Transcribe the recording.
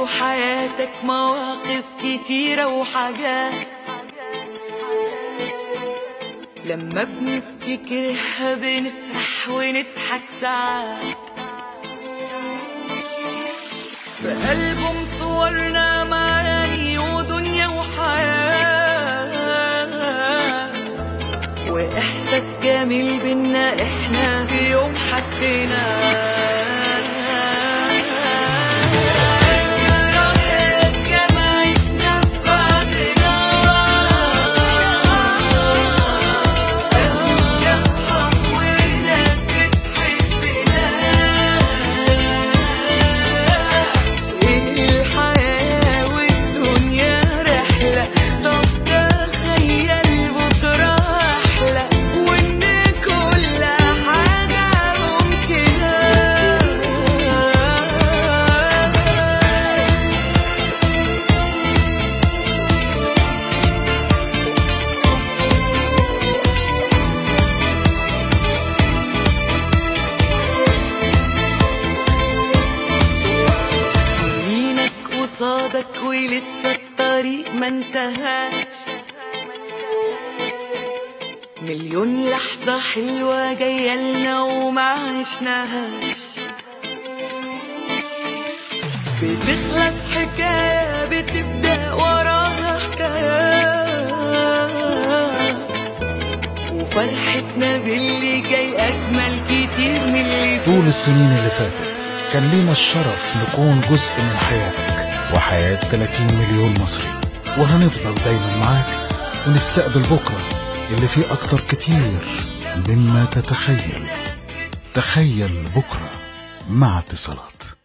وحياتك مواقف كتيرة وحاجات لما بنفتكرها بنفرح ونضحك ساعات في ألبوم صورنا معاني ودنيا وحياة وإحساس جميل بينا إحنا في يوم الحياة والدنيا رحلة طب تخيل بكرة أحلى وإن كل حاجة ممكنة سنينك قصادك ولسه الطريق ما انتهاش مليون لحظة حلوة جاية لنا وما عشناهاش بتخلص حكاية بتبدأ وراها حكايات وفرحتنا باللي جاي أجمل كتير من اللي فات. طول السنين اللي فاتت كان لينا الشرف نكون جزء من حياتك وحياة 30 مليون مصري وهنفضل دايما معاك ونستقبل بكرة اللي فيه أكتر كتير مما تتخيل تخيل بكرة مع اتصالات